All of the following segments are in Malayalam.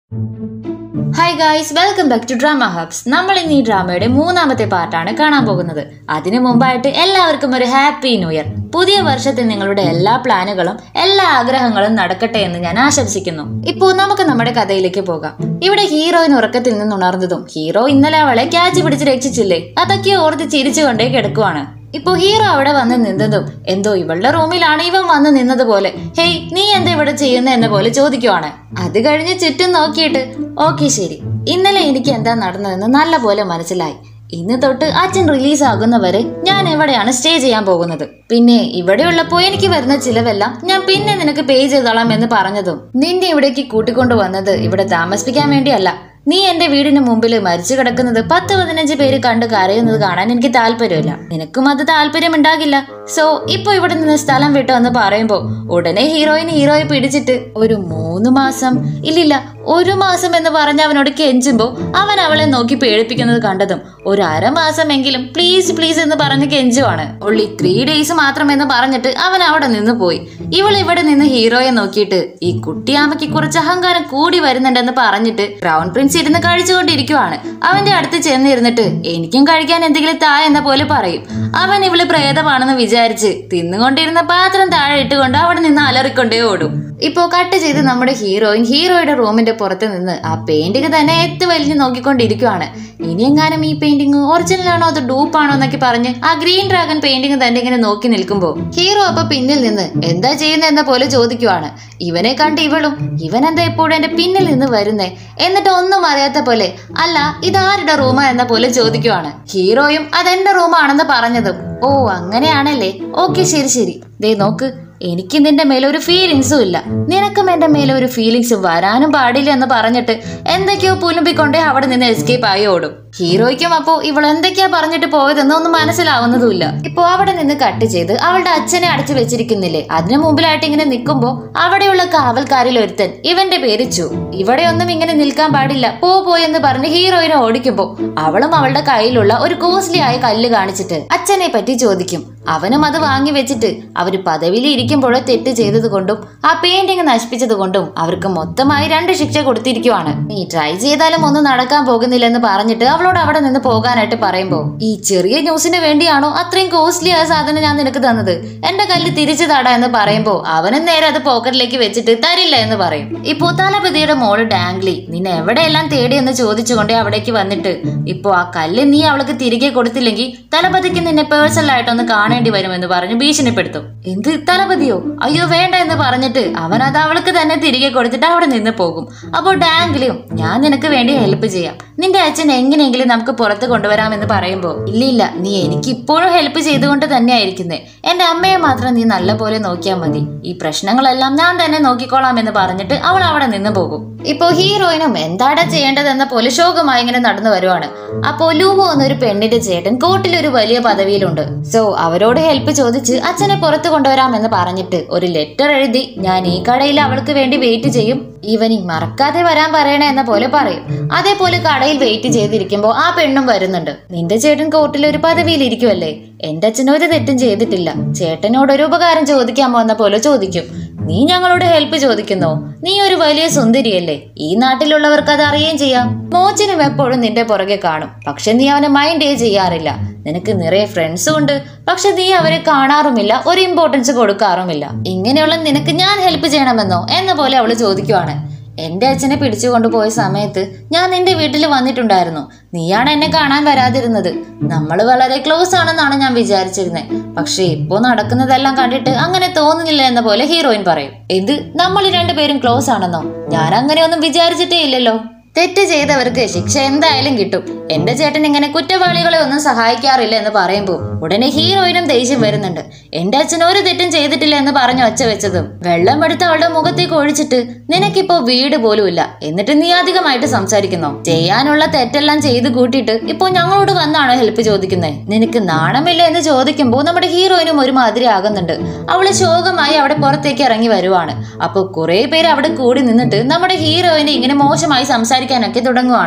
hi guys welcome back to drama hubs നമ്മൾ ഇന്ന് ഈ ഡ്രാമയുടെ മൂന്നാമത്തെ പാർട്ടാണ് കാണാൻ പോകുന്നത് അതിനു മുമ്പായിട്ട് എല്ലാവർക്കും ഒരു ഹാപ്പി ന്യൂ ഇയർ പുതിയ വർഷത്തിൽ നിങ്ങളുടെ എല്ലാ പ്ലാനുകളും എല്ലാ ആഗ്രഹങ്ങളും നടക്കട്ടെ എന്ന് ഞാൻ ആശംസിക്കുന്നു ഇപ്പോൾ നമുക്ക് നമ്മുടെ കഥയിലേക്ക് പോകാം ഇവിടെ ഹീറോയിൻ ഉറക്കത്തിൽ നിന്ന് ഉണർന്നതും ഹീറോ ഇന്നലെ അവളെ ക്യാച്ച് പിടിച്ച് രക്ഷിച്ചില്ലേ അതൊക്കെ ഓർത്ത് ചിരിച്ചുകൊണ്ടേ കിടക്കുവാണ് ഇപ്പൊ ഹീറോ അവിടെ വന്ന് നിന്നതും എന്തോ ഇവളുടെ റൂമിലാണ് ഇവൻ വന്ന് നിന്നത് പോലെ ഹേയ് നീ എന്താ ഇവിടെ ചെയ്യുന്ന എന്ന പോലെ ചോദിക്കുവാണ് അത് കഴിഞ്ഞ് ചുറ്റും നോക്കിയിട്ട് ഓക്കെ ശരി ഇന്നലെ എനിക്ക് എന്താ നടന്നതെന്ന് നല്ല പോലെ മനസ്സിലായി ഇന്ന് തൊട്ട് അച്ഛൻ റിലീസ് ആകുന്നവരെ ഞാൻ എവിടെയാണ് സ്റ്റേ ചെയ്യാൻ പോകുന്നത് പിന്നെ ഇവിടെ ഉള്ളപ്പോ എനിക്ക് വരുന്ന ചിലവെല്ലാം ഞാൻ പിന്നെ നിനക്ക് പേ ചെയ്തോളാം എന്ന് പറഞ്ഞതും നിന്നെ ഇവിടേക്ക് കൂട്ടിക്കൊണ്ടു വന്നത് ഇവിടെ താമസിപ്പിക്കാൻ വേണ്ടിയല്ല നീ എന്റെ വീടിന് മുമ്പിൽ മരിച്ചു കിടക്കുന്നത് പത്ത് പതിനഞ്ച് പേര് കണ്ട് കരയുന്നത് കാണാൻ എനിക്ക് താല്പര്യമില്ല നിനക്കും അത് താല്പര്യം ഉണ്ടാകില്ല സോ ഇപ്പൊ ഇവിടെ നിന്ന് സ്ഥലം വിട്ടു എന്ന് പറയുമ്പോ ഉടനെ ഹീറോയിൻ ഹീറോയെ പിടിച്ചിട്ട് ഒരു മൂന്ന് മാസം ഇല്ലില്ല ഒരു മാസം എന്ന് പറഞ്ഞ് അവനോട് കെഞ്ചുമ്പോ അവൻ അവളെ നോക്കി പേടിപ്പിക്കുന്നത് കണ്ടതും ഒരു അരമാസമെങ്കിലും പ്ലീസ് പ്ലീസ് എന്ന് പറഞ്ഞ് കെഞ്ചുവാണ് ഉള്ളി ത്രീ ഡേയ്സ് മാത്രം എന്ന് പറഞ്ഞിട്ട് അവൻ അവിടെ നിന്ന് പോയി ഇവൾ ഇവിടെ നിന്ന് ഹീറോയെ നോക്കിയിട്ട് ഈ കുട്ടിയാമയ്ക്ക് കുറച്ച് അഹങ്കാരം കൂടി വരുന്നുണ്ടെന്ന് പറഞ്ഞിട്ട് ക്രൗൺ പ്രിൻസ് ഇരുന്ന് കഴിച്ചുകൊണ്ടിരിക്കുവാണ് അവന്റെ അടുത്ത് ചെന്നിരുന്നിട്ട് എനിക്കും കഴിക്കാൻ എന്തെങ്കിലും താ എന്ന പോലെ പറയും അവൻ ഇവള് പ്രേതമാണെന്ന് വിചാരിച്ച് തിന്നുകൊണ്ടിരുന്ന പാത്രം താഴെ ഇട്ടുകൊണ്ട് അവിടെ നിന്ന് അലറിക്കൊണ്ടേ ഓടും ഇപ്പോ കട്ട് ചെയ്ത് നമ്മുടെ ഹീറോയിൻ ഹീറോയുടെ റൂമിന്റെ പുറത്ത് നിന്ന് ആ പെയിന്റിങ് തന്നെ എത്ത് വലിഞ്ഞ് നോക്കിക്കൊണ്ടിരിക്കുവാണ് ഇനി എങ്ങാനും ഈ പെയിന്റിങ് ഒറിജിനൽ ആണോ അത് ഡൂപ്പാണോ എന്നൊക്കെ പറഞ്ഞ് ആ ഗ്രീൻ ഡ്രാഗൺ പെയിന്റിങ് തന്നെ ഇങ്ങനെ നോക്കി നിൽക്കുമ്പോ ഹീറോ അപ്പൊ പിന്നിൽ നിന്ന് എന്താ ചെയ്യുന്നത് എന്ന പോലെ ചോദിക്കുവാണ് ഇവനെ കണ്ട് ഇവളും ഇവൻ എന്താ എപ്പോഴും എന്റെ പിന്നിൽ നിന്ന് വരുന്നേ എന്നിട്ട് ഒന്നും അറിയാത്ത പോലെ അല്ല ഇതാരുടെ റൂമാ എന്ന പോലെ ചോദിക്കുവാണ് ഹീറോയും അതെന്റെ റൂമാണെന്ന് പറഞ്ഞതും ഓ അങ്ങനെയാണല്ലേ ഓക്കെ ശരി ശരി ദേ നോക്ക് എനിക്ക് നിന്റെ മേലെ ഒരു ഫീലിങ്സും ഇല്ല നിനക്കും എന്റെ മേലെ ഒരു ഫീലിങ്സ് വരാനും പാടില്ല എന്ന് പറഞ്ഞിട്ട് എന്തൊക്കെയോ പുലുമ്പിക്കൊണ്ടേ അവിടെ നിന്ന് എസ്കേപ്പ് ആയി ഓടും ഹീറോയ്ക്കും അപ്പോ ഇവൾ എന്തൊക്കെയാ പറഞ്ഞിട്ട് പോയതെന്ന് ഒന്നും മനസ്സിലാവുന്നതുമില്ല ഇപ്പോ അവിടെ നിന്ന് കട്ട് ചെയ്ത് അവളുടെ അച്ഛനെ അടച്ചു വെച്ചിരിക്കുന്നില്ലേ അതിനു മുമ്പിലായിട്ട് ഇങ്ങനെ നിൽക്കുമ്പോ അവിടെയുള്ള കാവൽക്കാരിൽ ഒരുത്തൻ ഇവന്റെ പേര് ചു ഇവിടെ ഒന്നും ഇങ്ങനെ നിൽക്കാൻ പാടില്ല പോ പോയെന്ന് പറഞ്ഞ് ഹീറോയിനെ ഓടിക്കുമ്പോ അവളും അവളുടെ കയ്യിലുള്ള ഒരു കോസ്റ്റ്ലി ആയ കല്ല് കാണിച്ചിട്ട് അച്ഛനെ പറ്റി ചോദിക്കും അവനും അത് വാങ്ങി വെച്ചിട്ട് അവര് പദവിയിൽ ഇരിക്കുമ്പോഴേ തെറ്റ് ചെയ്തത് കൊണ്ടും ആ പെയിന്റിങ് നശിപ്പിച്ചത് കൊണ്ടും അവർക്ക് മൊത്തമായി രണ്ട് ശിക്ഷ കൊടുത്തിരിക്കുവാണ് നീ ട്രൈ ചെയ്താലും ഒന്നും നടക്കാൻ പോകുന്നില്ലെന്ന് പറഞ്ഞിട്ട് അവളോട് അവിടെ നിന്ന് പോകാനായിട്ട് പറയുമ്പോ ഈ ചെറിയ ന്യൂസിന് വേണ്ടിയാണോ അത്രയും കോസ്റ്റ്ലി ആയ സാധനം ഞാൻ നിനക്ക് തന്നത് എന്റെ കല്ല് തിരിച്ചു തടാ എന്ന് പറയുമ്പോ അവനും നേരെ അത് പോക്കറ്റിലേക്ക് വെച്ചിട്ട് തരില്ല എന്ന് പറയും ഇപ്പോ തലപതിയുടെ മോള് ഡാംഗ്ലി നിന്നെ എവിടെയെല്ലാം തേടി എന്ന് ചോദിച്ചുകൊണ്ടേ അവിടേക്ക് വന്നിട്ട് ഇപ്പോ ആ കല്ല് നീ അവൾക്ക് തിരികെ കൊടുത്തില്ലെങ്കിൽ തലപതിക്ക് നിന്നെ പേഴ്സണൽ ആയിട്ടൊന്ന് കാണേണ്ടി വരുമെന്ന് പറഞ്ഞ് ഭീഷണിപ്പെടുത്തും എന്ത് തലപതിയോ അയ്യോ വേണ്ട എന്ന് പറഞ്ഞിട്ട് അവൻ അത് അവൾക്ക് തന്നെ തിരികെ കൊടുത്തിട്ട് അവിടെ നിന്ന് പോകും അപ്പോൾ ഡാംഗ്ലിയും ഞാൻ നിനക്ക് വേണ്ടി ഹെൽപ്പ് ചെയ്യാം നിന്റെ അച്ഛൻ എങ്ങനെയെങ്കിലും നമുക്ക് പുറത്ത് കൊണ്ടുവരാമെന്ന് പറയുമ്പോൾ ഇല്ല ഇല്ല നീ എനിക്ക് ഇപ്പോഴും ഹെൽപ്പ് ചെയ്തുകൊണ്ട് തന്നെയായിരിക്കുന്നേ എന്റെ അമ്മയെ മാത്രം നീ നല്ലപോലെ നോക്കിയാൽ മതി ഈ പ്രശ്നങ്ങളെല്ലാം ഞാൻ തന്നെ നോക്കിക്കോളാം എന്ന് പറഞ്ഞിട്ട് അവൾ അവിടെ നിന്ന് പോകും ഇപ്പോ ഹീറോയിനും എന്താടാ ചെയ്യേണ്ടതെന്ന പോലെ ശോകമായി ഇങ്ങനെ നടന്നു വരുവാണ് അപ്പോ ലൂവോ എന്നൊരു പെണ്ണിന്റെ ചേട്ടൻ കോർട്ടിൽ ഒരു വലിയ പദവിയിലുണ്ട് സോ അവരോട് ഹെൽപ്പ് ചോദിച്ച് അച്ഛനെ പുറത്ത് കൊണ്ടുവരാമെന്ന് പറഞ്ഞിട്ട് ഒരു ലെറ്റർ എഴുതി ഞാൻ ഈ കടയിൽ അവൾക്ക് വേണ്ടി വെയിറ്റ് ചെയ്യും ഈവനിങ് മറക്കാതെ വരാൻ പറയണേ എന്ന പോലെ പറയും അതേപോലെ കടയിൽ വെയിറ്റ് ചെയ്തിരിക്കുമ്പോൾ ആ പെണ്ണും വരുന്നുണ്ട് നിന്റെ ചേട്ടൻ കോർട്ടിൽ ഒരു പദവിയിൽ ഇരിക്കുമല്ലേ എന്റെ അച്ഛൻ ഒരു തെറ്റും ചെയ്തിട്ടില്ല ചേട്ടനോട് ഒരു ഉപകാരം ചോദിക്കാമോ എന്ന പോലെ ചോദിക്കും നീ ഞങ്ങളോട് ഹെൽപ്പ് ചോദിക്കുന്നോ നീ ഒരു വലിയ സുന്ദരിയല്ലേ ഈ നാട്ടിലുള്ളവർക്ക് അത് അറിയുകയും ചെയ്യാം മോചനും എപ്പോഴും നിന്റെ പുറകെ കാണും പക്ഷെ നീ അവനെ മൈൻഡേ ചെയ്യാറില്ല നിനക്ക് നിറയെ ഫ്രണ്ട്സും ഉണ്ട് പക്ഷെ നീ അവരെ കാണാറുമില്ല ഒരു ഇമ്പോർട്ടൻസ് കൊടുക്കാറുമില്ല ഇങ്ങനെയുള്ള നിനക്ക് ഞാൻ ഹെൽപ്പ് ചെയ്യണമെന്നോ എന്ന പോലെ അവള് ചോദിക്കുവാണ് എന്റെ അച്ഛനെ പിടിച്ചു പോയ സമയത്ത് ഞാൻ നിന്റെ വീട്ടിൽ വന്നിട്ടുണ്ടായിരുന്നു നീയാണ് എന്നെ കാണാൻ വരാതിരുന്നത് നമ്മൾ വളരെ ക്ലോസ് ആണെന്നാണ് ഞാൻ വിചാരിച്ചിരുന്നത് പക്ഷെ ഇപ്പോ നടക്കുന്നതെല്ലാം കണ്ടിട്ട് അങ്ങനെ തോന്നുന്നില്ല എന്ന പോലെ ഹീറോയിൻ പറയും ഇത് നമ്മൾ രണ്ടുപേരും ക്ലോസ് ആണെന്നോ ഞാൻ അങ്ങനെയൊന്നും വിചാരിച്ചിട്ടേ ഇല്ലല്ലോ തെറ്റ് ചെയ്തവർക്ക് ശിക്ഷ എന്തായാലും കിട്ടും എന്റെ ചേട്ടൻ ഇങ്ങനെ കുറ്റവാളികളെ ഒന്നും സഹായിക്കാറില്ല എന്ന് പറയുമ്പോൾ ഉടനെ ഹീറോയിനും ദേഷ്യം വരുന്നുണ്ട് എന്റെ അച്ഛൻ ഒരു തെറ്റും ചെയ്തിട്ടില്ല എന്ന് പറഞ്ഞു ഒച്ച വെച്ചതും വെള്ളം എടുത്ത് അവളുടെ മുഖത്തേക്ക് ഒഴിച്ചിട്ട് നിനക്കിപ്പോ വീട് പോലും ഇല്ല എന്നിട്ട് നീ അധികമായിട്ട് സംസാരിക്കുന്നോ ചെയ്യാനുള്ള തെറ്റെല്ലാം ചെയ്ത് കൂട്ടിയിട്ട് ഇപ്പോ ഞങ്ങളോട് വന്നാണോ ഹെൽപ്പ് ചോദിക്കുന്നത് നിനക്ക് നാണമില്ല എന്ന് ചോദിക്കുമ്പോൾ നമ്മുടെ ഹീറോയിനും ഒരു മാതിരി ആകുന്നുണ്ട് അവള് ശോകമായി അവിടെ പുറത്തേക്ക് ഇറങ്ങി വരുവാണ് അപ്പോൾ കുറെ പേര് അവിടെ കൂടി നിന്നിട്ട് നമ്മുടെ ഹീറോയിനെ ഇങ്ങനെ മോശമായി സംസാരിക്കാനൊക്കെ തുടങ്ങുവാണ്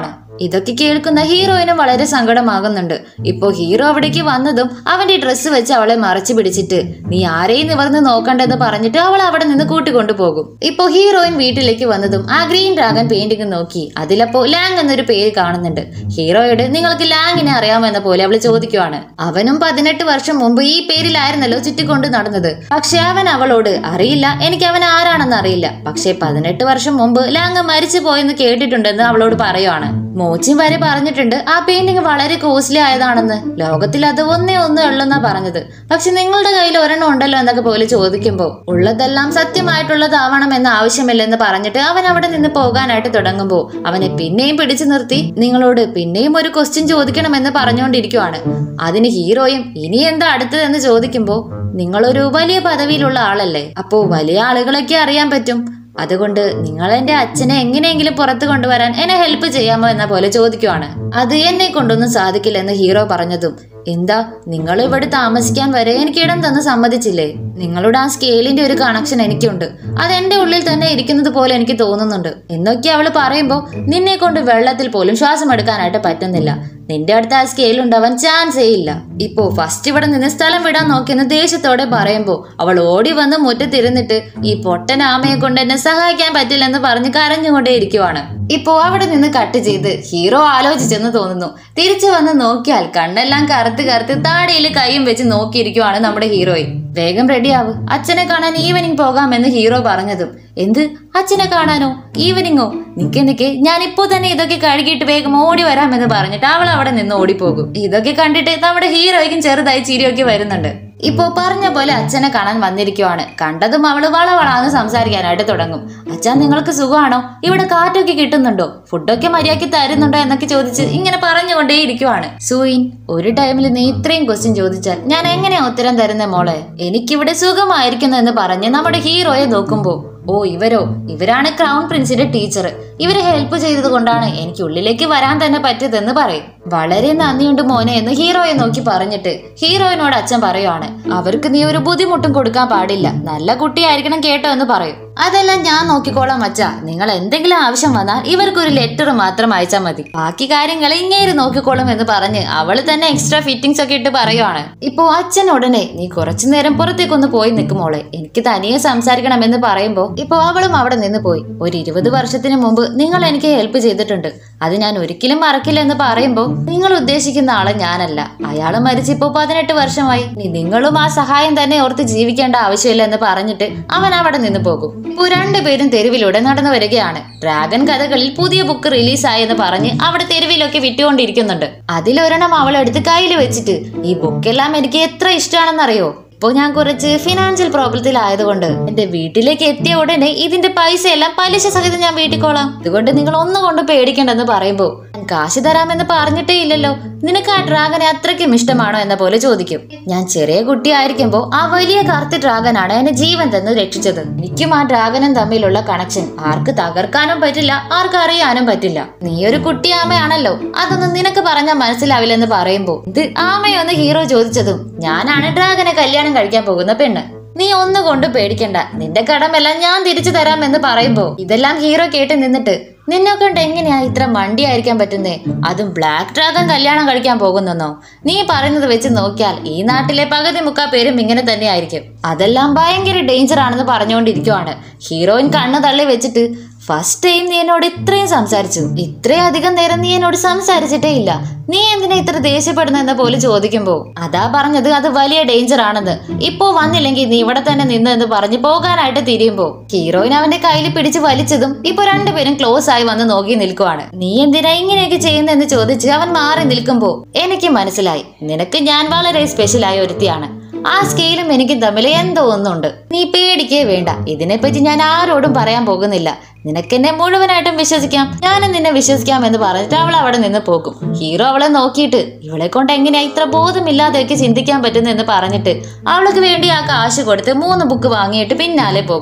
ഇതൊക്കെ കേൾക്കുന്ന ഹീറോയിനും വളരെ സങ്കടമാകുന്നുണ്ട് ഇപ്പോ ഹീറോ അവിടേക്ക് വന്നതും അവന്റെ ഡ്രസ്സ് വെച്ച് അവളെ മറച്ചു പിടിച്ചിട്ട് നീ ആരെയും നിവർന്ന് നോക്കണ്ടെന്ന് പറഞ്ഞിട്ട് അവൾ അവിടെ നിന്ന് കൂട്ടിക്കൊണ്ടു പോകും ഇപ്പോ ഹീറോയിൻ വീട്ടിലേക്ക് വന്നതും ആ ഗ്രീൻ ഡ്രാഗൺ പെയിന്റിംഗ് നോക്കി അതിലപ്പോ ലാങ് എന്നൊരു പേര് കാണുന്നുണ്ട് ഹീറോയോട് നിങ്ങൾക്ക് ലാങ്ങിനെ അറിയാമെന്ന പോലെ അവൾ ചോദിക്കുവാണ് അവനും പതിനെട്ട് വർഷം മുമ്പ് ഈ പേരിലായിരുന്നല്ലോ ചുറ്റിക്കൊണ്ട് നടന്നത് പക്ഷെ അവൻ അവളോട് അറിയില്ല എനിക്ക് അവൻ ആരാണെന്ന് അറിയില്ല പക്ഷെ പതിനെട്ട് വർഷം മുമ്പ് ലാങ് മരിച്ചു പോയെന്ന് കേട്ടിട്ടുണ്ടെന്ന് അവളോട് പറയുവാണ് മോച്ചിൻ വരെ പറഞ്ഞിട്ടുണ്ട് ആ പെയിന്റിംഗ് വളരെ കോസ്റ്റ്ലി ആയതാണെന്ന് ലോകത്തിൽ അത് ഒന്നേ ഒന്നേ ഉള്ളെന്നാ പറഞ്ഞത് പക്ഷെ നിങ്ങളുടെ കയ്യിൽ ഒരെണ്ണം ഉണ്ടല്ലോ എന്നൊക്കെ പോലെ ചോദിക്കുമ്പോൾ ഉള്ളതെല്ലാം സത്യമായിട്ടുള്ളതാവണം എന്ന ആവശ്യമില്ലെന്ന് പറഞ്ഞിട്ട് അവൻ അവിടെ നിന്ന് പോകാനായിട്ട് തുടങ്ങുമ്പോൾ അവനെ പിന്നെയും പിടിച്ചു നിർത്തി നിങ്ങളോട് പിന്നെയും ഒരു ക്വസ്റ്റ്യൻ ചോദിക്കണമെന്ന് പറഞ്ഞുകൊണ്ടിരിക്കുവാണ് അതിന് ഹീറോയും ഇനി എന്താ അടുത്തതെന്ന് ചോദിക്കുമ്പോൾ നിങ്ങളൊരു വലിയ പദവിയിലുള്ള ആളല്ലേ അപ്പോ വലിയ ആളുകളൊക്കെ അറിയാൻ പറ്റും അതുകൊണ്ട് നിങ്ങൾ എന്റെ അച്ഛനെ എങ്ങനെയെങ്കിലും പുറത്തു കൊണ്ടുവരാൻ എന്നെ ഹെൽപ്പ് ചെയ്യാമോ എന്ന പോലെ ചോദിക്കുവാണ് അത് എന്നെ കൊണ്ടൊന്നും സാധിക്കില്ലെന്ന് ഹീറോ പറഞ്ഞതും എന്താ നിങ്ങൾ ഇവിടെ താമസിക്കാൻ വരെ എനിക്ക് ഇടം തന്ന് സമ്മതിച്ചില്ലേ നിങ്ങളുടെ ആ സ്കെയിലിന്റെ ഒരു കണക്ഷൻ എനിക്കുണ്ട് അത് എന്റെ ഉള്ളിൽ തന്നെ ഇരിക്കുന്നത് പോലെ എനിക്ക് തോന്നുന്നുണ്ട് എന്നൊക്കെ അവള് പറയുമ്പോ നിന്നെ കൊണ്ട് വെള്ളത്തിൽ പോലും ശ്വാസം എടുക്കാനായിട്ട് പറ്റുന്നില്ല നിന്റെ അടുത്ത് ആ സ്കെയിൽ ഉണ്ടാവാൻ ചാൻസേ ഇല്ല ഇപ്പോ ഫസ്റ്റ് ഇവിടെ നിന്ന് സ്ഥലം വിടാൻ നോക്കിയെന്ന് ദേഷ്യത്തോടെ പറയുമ്പോ അവൾ ഓടി വന്ന് മുറ്റത്തിരുന്നിട്ട് ഈ പൊട്ടൻ ആമയെ കൊണ്ട് എന്നെ സഹായിക്കാൻ പറ്റില്ലെന്ന് പറഞ്ഞ് കരഞ്ഞുകൊണ്ടേ ഇരിക്കുവാണ് ഇപ്പോ അവിടെ നിന്ന് കട്ട് ചെയ്ത് ഹീറോ ആലോചിച്ചെന്ന് തോന്നുന്നു തിരിച്ചു വന്ന് നോക്കിയാൽ കണ്ണെല്ലാം കറുത്ത് കറുത്ത് താടിയിൽ കൈയും വെച്ച് നോക്കിയിരിക്കുവാണ് നമ്മുടെ ഹീറോയിൻ വേഗം റെഡിയാവ് അച്ഛനെ കാണാൻ ഈവനിങ് പോകാമെന്ന് ഹീറോ പറഞ്ഞതും എന്ത് അച്ഛനെ കാണാനോ ഈവനിങ്ങോ നിക്ക് നിക്ക് ഞാൻ ഇപ്പോ തന്നെ ഇതൊക്കെ കഴുകിയിട്ട് വേഗം ഓടി വരാമെന്ന് പറഞ്ഞിട്ട് അവൾ അവിടെ നിന്ന് ഓടിപ്പോകും ഇതൊക്കെ കണ്ടിട്ട് നമ്മുടെ ഹീറോയ്ക്കും ചെറുതായി ചിരിയൊക്കെ വരുന്നുണ്ട് ഇപ്പോ പറഞ്ഞ പോലെ അച്ഛനെ കാണാൻ വന്നിരിക്കുവാണ് കണ്ടതും അവള് വളവളാന്ന് സംസാരിക്കാനായിട്ട് തുടങ്ങും അച്ഛാ നിങ്ങൾക്ക് സുഖമാണോ ഇവിടെ കാറ്റൊക്കെ കിട്ടുന്നുണ്ടോ ഫുഡൊക്കെ മര്യാദയ്ക്ക് തരുന്നുണ്ടോ എന്നൊക്കെ ചോദിച്ച് ഇങ്ങനെ പറഞ്ഞുകൊണ്ടേ ഇരിക്കുവാണ് സൂയിൻ ഒരു ടൈമിൽ നീ ഇത്രയും ക്വസ്റ്റ്യൻ ചോദിച്ചാൽ ഞാൻ എങ്ങനെയാ ഉത്തരം തരുന്നേ മോളെ എനിക്കിവിടെ സുഖമായിരിക്കുന്നു എന്ന് പറഞ്ഞ് നമ്മുടെ ഹീറോയെ നോക്കുമ്പോ ഓ ഇവരോ ഇവരാണ് ക്രൗൺ പ്രിൻസിന്റെ ടീച്ചർ ഇവരെ ഹെൽപ്പ് ചെയ്തത് കൊണ്ടാണ് എനിക്ക് ഉള്ളിലേക്ക് വരാൻ തന്നെ പറ്റിയതെന്ന് പറയും വളരെ നന്ദിയുണ്ട് മോനെ എന്ന് ഹീറോയെ നോക്കി പറഞ്ഞിട്ട് ഹീറോയിനോട് അച്ഛൻ പറയുവാണ് അവർക്ക് നീ ഒരു ബുദ്ധിമുട്ടും കൊടുക്കാൻ പാടില്ല നല്ല കുട്ടിയായിരിക്കണം കേട്ടോ എന്ന് പറയും അതെല്ലാം ഞാൻ നോക്കിക്കോളാം അച്ഛ നിങ്ങൾ എന്തെങ്കിലും ആവശ്യം വന്നാൽ ഇവർക്കൊരു ലെറ്റർ മാത്രം അയച്ചാൽ മതി ബാക്കി കാര്യങ്ങൾ ഇങ്ങേര് നോക്കിക്കോളും എന്ന് പറഞ്ഞ് അവള് തന്നെ എക്സ്ട്രാ ഫിറ്റിംഗ്സ് ഒക്കെ ഇട്ട് പറയുവാണ് ഇപ്പോ അച്ഛൻ ഉടനെ നീ കുറച്ചു നേരം പുറത്തേക്കൊന്ന് പോയി നിൽക്കുമോളെ എനിക്ക് തനിയെ സംസാരിക്കണമെന്ന് പറയുമ്പോ ഇപ്പോ അവളും അവിടെ നിന്ന് പോയി ഒരു ഇരുപത് വർഷത്തിന് മുമ്പ് നിങ്ങൾ എനിക്ക് ഹെൽപ്പ് ചെയ്തിട്ടുണ്ട് അത് ഞാൻ ഒരിക്കലും മറക്കില്ല എന്ന് പറയുമ്പോ നിങ്ങൾ ഉദ്ദേശിക്കുന്ന ആള് ഞാനല്ല അയാള് മരിച്ചിപ്പോ പതിനെട്ട് വർഷമായി നീ നിങ്ങളും ആ സഹായം തന്നെ ഓർത്ത് ജീവിക്കേണ്ട ആവശ്യമില്ല എന്ന് പറഞ്ഞിട്ട് അവൻ അവിടെ നിന്ന് പോകും ഇപ്പോ രണ്ടുപേരും തെരുവിലൂടെ നടന്നു വരികയാണ് ഡ്രാഗൺ കഥകളിൽ പുതിയ ബുക്ക് റിലീസായി എന്ന് പറഞ്ഞ് അവിടെ തെരുവിലൊക്കെ വിറ്റുകൊണ്ടിരിക്കുന്നുണ്ട് അതിലൊരെണ്ണം അവൾ എടുത്ത് കയ്യിൽ വെച്ചിട്ട് ഈ ബുക്കെല്ലാം എനിക്ക് എത്ര ഇഷ്ടമാണെന്നറിയോ ഇപ്പോ ഞാൻ കുറച്ച് ഫിനാൻഷ്യൽ പ്രോബ്ലത്തിലായതുകൊണ്ട് എന്റെ വീട്ടിലേക്ക് എത്തിയ ഉടനെ ഇതിന്റെ പൈസ എല്ലാം പലിശ സഹിതം ഞാൻ വീട്ടിക്കോളാം അതുകൊണ്ട് നിങ്ങൾ ഒന്നും കൊണ്ട് പേടിക്കണ്ടെന്ന് പറയുമ്പോ ഞാൻ കാശ് തരാമെന്ന് പറഞ്ഞിട്ടേ ഇല്ലല്ലോ നിനക്ക് ആ ഡ്രാഗനെ അത്രയ്ക്കും ഇഷ്ടമാണോ എന്ന പോലെ ചോദിക്കും ഞാൻ ചെറിയ കുട്ടിയായിരിക്കുമ്പോ ആ വലിയ കറുത്ത ഡ്രാഗനാണ് എന്നെ ജീവൻ തന്ന് രക്ഷിച്ചത് എനിക്കും ആ ഡ്രാഗനും തമ്മിലുള്ള കണക്ഷൻ ആർക്ക് തകർക്കാനും പറ്റില്ല ആർക്ക് അറിയാനും പറ്റില്ല നീ ഒരു കുട്ടി ആമയാണല്ലോ അതൊന്നും നിനക്ക് പറഞ്ഞാൽ മനസ്സിലാവില്ലെന്ന് പറയുമ്പോ ഇത് ആമയൊന്ന് ഹീറോ ചോദിച്ചതും ഞാനാണ് ഡ്രാഗനെ കല്യാണം കഴിക്കാൻ പോകുന്ന പെണ്ണ് നീ ഒന്നുകൊണ്ട് പേടിക്കണ്ട നിന്റെ കടമെല്ലാം ഞാൻ തിരിച്ചു തരാമെന്ന് പറയുമ്പോ ഇതെല്ലാം ഹീറോ കേട്ട് നിന്നിട്ട് നിന്നെ കൊണ്ട് എങ്ങനെയാ ഇത്ര മണ്ടിയായിരിക്കാൻ പറ്റുന്നേ അതും ബ്ലാക്ക് ഡ്രാഗൺ കല്യാണം കഴിക്കാൻ പോകുന്നെന്നോ നീ പറയുന്നത് വെച്ച് നോക്കിയാൽ ഈ നാട്ടിലെ പകുതി മുക്കാ പേരും ഇങ്ങനെ തന്നെ ആയിരിക്കും അതെല്ലാം ഭയങ്കര ഡേഞ്ചർ ആണെന്ന് പറഞ്ഞുകൊണ്ടിരിക്കുവാണ് ഹീറോയിൻ കണ്ണ് തള്ളി വെച്ചിട്ട് ഫസ്റ്റ് ടൈം നീ എന്നോട് ഇത്രയും സംസാരിച്ചു ഇത്രയും അധികം നേരം നീ എന്നോട് സംസാരിച്ചിട്ടേ ഇല്ല നീ എന്തിനാ ഇത്ര ദേഷ്യപ്പെടുന്നെന്ന് പോലും ചോദിക്കുമ്പോ അതാ പറഞ്ഞത് അത് വലിയ ഡേഞ്ചർ ആണെന്ന് ഇപ്പോ വന്നില്ലെങ്കിൽ നീ ഇവിടെ തന്നെ നിന്ന് എന്ന് പറഞ്ഞ് പോകാനായിട്ട് തിരിയുമ്പോ ഹീറോയിൻ അവന്റെ കയ്യിൽ പിടിച്ച് വലിച്ചതും ഇപ്പൊ രണ്ടുപേരും ക്ലോസ് ആയി വന്ന് നോക്കി നിൽക്കുവാണ് നീ എന്തിനാ ഇങ്ങനെയൊക്കെ ചെയ്യുന്നെന്ന് ചോദിച്ച് അവൻ മാറി നിൽക്കുമ്പോ എനിക്ക് മനസ്സിലായി നിനക്ക് ഞാൻ വളരെ സ്പെഷ്യലായ ഒരുത്തിയാണ് ആ സ്കെയിലും എനിക്കും തമ്മിൽ എന്തോ ഒന്നുണ്ട് നീ പേടിക്കേ വേണ്ട ഇതിനെപ്പറ്റി ഞാൻ ആരോടും പറയാൻ പോകുന്നില്ല നിനക്കെന്നെ മുഴുവനായിട്ടും വിശ്വസിക്കാം ഞാനും നിന്നെ വിശ്വസിക്കാം എന്ന് പറഞ്ഞിട്ട് അവൾ അവിടെ നിന്ന് പോകും ഹീറോ അവളെ നോക്കിയിട്ട് ഇവളെ കൊണ്ട് എങ്ങനെയാ ഇത്ര ബോധമില്ലാതെയൊക്കെ ചിന്തിക്കാൻ പറ്റുന്നെന്ന് പറഞ്ഞിട്ട് അവൾക്ക് വേണ്ടി ആ കാശ് കൊടുത്ത് മൂന്ന് ബുക്ക് വാങ്ങിയിട്ട് പിന്നാലെ പോകും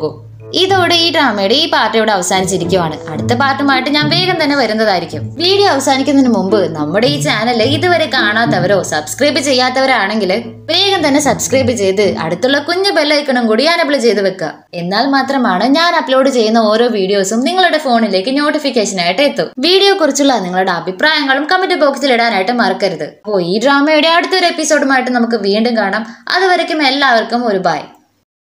ഇതോടെ ഈ ഡ്രാമയുടെ ഈ പാർട്ട് ഇവിടെ അവസാനിച്ചിരിക്കുവാണ് അടുത്ത പാർട്ടുമായിട്ട് ഞാൻ വേഗം തന്നെ വരുന്നതായിരിക്കും വീഡിയോ അവസാനിക്കുന്നതിന് മുമ്പ് നമ്മുടെ ഈ ചാനൽ ഇതുവരെ കാണാത്തവരോ സബ്സ്ക്രൈബ് ചെയ്യാത്തവരാണെങ്കിൽ വേഗം തന്നെ സബ്സ്ക്രൈബ് ചെയ്ത് അടുത്തുള്ള കുഞ്ഞു ബെല്ലൈക്കണും കൂടി അനബിൾ ചെയ്ത് വെക്കുക എന്നാൽ മാത്രമാണ് ഞാൻ അപ്ലോഡ് ചെയ്യുന്ന ഓരോ വീഡിയോസും നിങ്ങളുടെ ഫോണിലേക്ക് നോട്ടിഫിക്കേഷൻ ആയിട്ട് എത്തും വീഡിയോ കുറിച്ചുള്ള നിങ്ങളുടെ അഭിപ്രായങ്ങളും കമന്റ് ബോക്സിൽ ഇടാനായിട്ട് മറക്കരുത് അപ്പോൾ ഈ ഡ്രാമയുടെ അടുത്തൊരു എപ്പിസോഡുമായിട്ട് നമുക്ക് വീണ്ടും കാണാം അതുവരയ്ക്കും എല്ലാവർക്കും ഒരു ബൈ